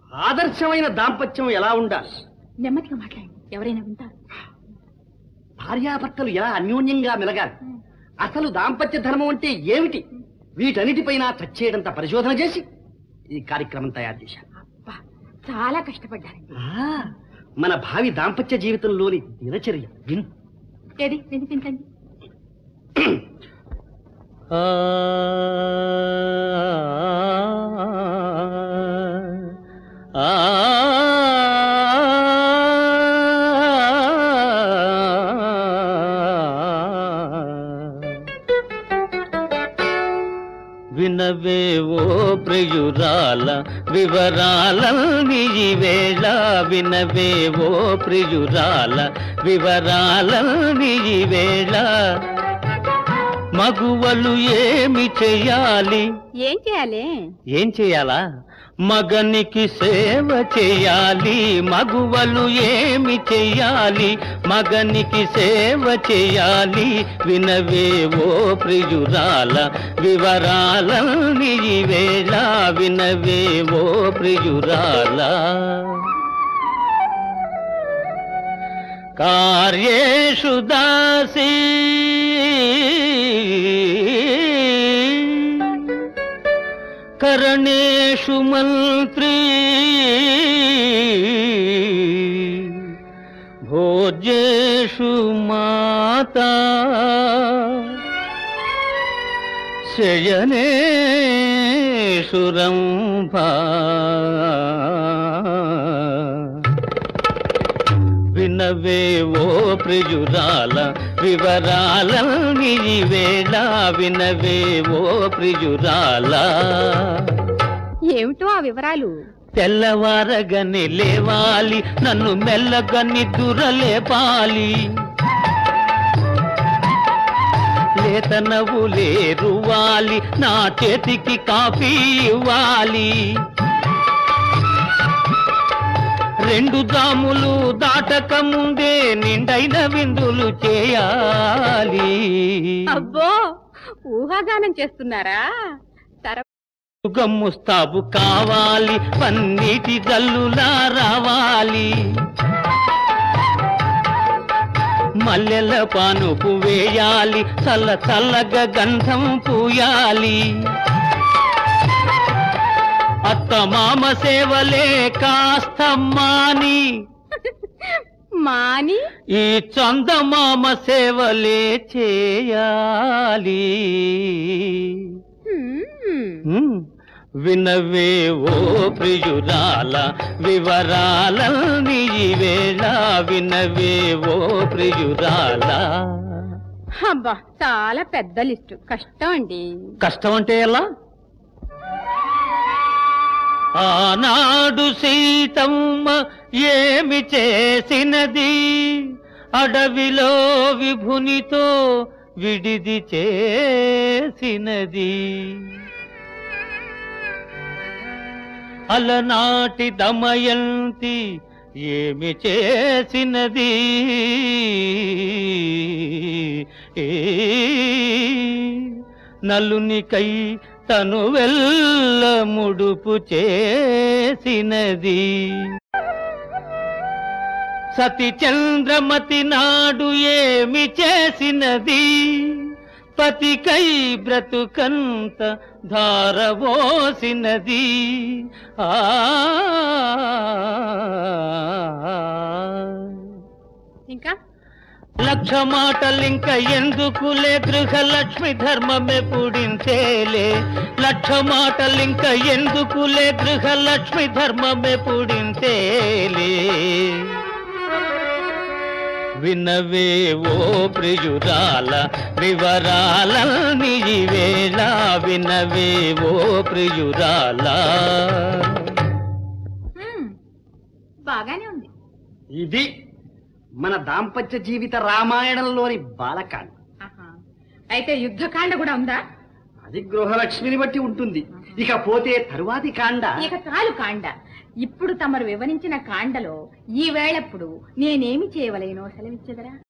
ఆదర్శమైన దాంపత్యం ఎలా ఉండాలి నెమ్మదిగా మాట్లాడండి ఎవరైనా వింటారు భార్యాభర్తలు ఎలా అన్యోన్యంగా మెలగాలి అసలు దాంపత్య ధర్మం అంటే ఏమిటి వీటన్నిటిపైన చచ్చేయడంత పరిశోధన చేసి ఈ కార్యక్రమం తయారు చేశాను అబ్బా చాలా కష్టపడ్డారండి ఆ, మన భావి దాంపత్య జీవితంలోని దినచర్య విను ఏది వినిపించండి వినవేవో ప్రియురాల వివరాలన్నీ ఈ వేళ వినవేవో ప్రియురాల వివరాలన్నీ ఈ వేళ మగువలు ఏమి చెయ్యాలి ఏం చేయాలి ఏం చేయాలా మగనికి సేవ చేయాలి మగువలు ఏమి చెయ్యాలి మగనికి సేవ చేయాలి వినవేవో ప్రియురాల వివరాలన్నీ ఈ వేళ వినవేవో ప్రియురాల కార్యేషు దాసీ కరణేషు మంత్రి భోజేషు మాతా శయనేషు రంభా వినవేవో ప్రియురాల వివరాలన్నీ ఈ వేళ వినవేవో ప్రియురాల ఏమిటో ఆ వివరాలు తెల్లవారగని లేవాలి నన్ను మెల్లగని దురలేపాలి లేత నవ్వులే రువాలి నా చేతికి కాఫీ ఇవ్వాలి రెండు దాములు దాటక ముందే నిండైన విందులు చేయాలి అబ్బో ఊహాగానం చేస్తున్నారా సర ముస్తాబు కావాలి పన్నీటి జల్లులా రావాలి మల్లెల పానుపు వేయాలి చల్ల చల్లగా గంధం పూయాలి అత్త మామ సేవలే కాస్త మాని మాని ఈ చందమామ సేవలే చేయాలి హ్మ్. హ్మ్. వినవేవో ప్రియురాల వివరాలన్నీ ఈ వేళ వినవేవో ప్రియురాల అబ్బా చాలా పెద్ద లిస్టు కష్టం అండి కష్టం అంటే ఎలా ఆనాడు సీతమ్మ ఏమి చేసినది అడవిలో విభునితో విడిది చేసినది అలనాటి దమయంతి ఏమి చేసినది ఏ నలునికై తను వెళ్ళ ముడుపు చేసినది సతి చంద్రమతి నాడు ఏమి చేసినది పతికై బ్రతుకంత ధారవోసినది ఆ ఇంకా లక్ష మాటలింక ఎందుకులే గృహలక్ష్మి ధర్మమే పుడించేలే లక్ష మాటలింక ఎందుకులే గృహలక్ష్మి ధర్మమే పుడించేలే వినవేవో ప్రియురాల వివరాలన్నీ ఈ వేళ వినవేవో ప్రియురాల హ్మ్. బాగానే ఉంది ఇది మన దాంపత్య జీవిత రామాయణంలోని బాలకాండ ఆహా. అయితే యుద్ధకాండ కూడా ఉందా అది గృహలక్ష్మిని బట్టి ఉంటుంది ఇక పోతే తరువాతి కాండ ఇక చాలు కాండ ఇప్పుడు తమరు వివరించిన కాండలో ఈ వేళప్పుడు నేనేమి చేయవలేనో సెలవిచ్చదరా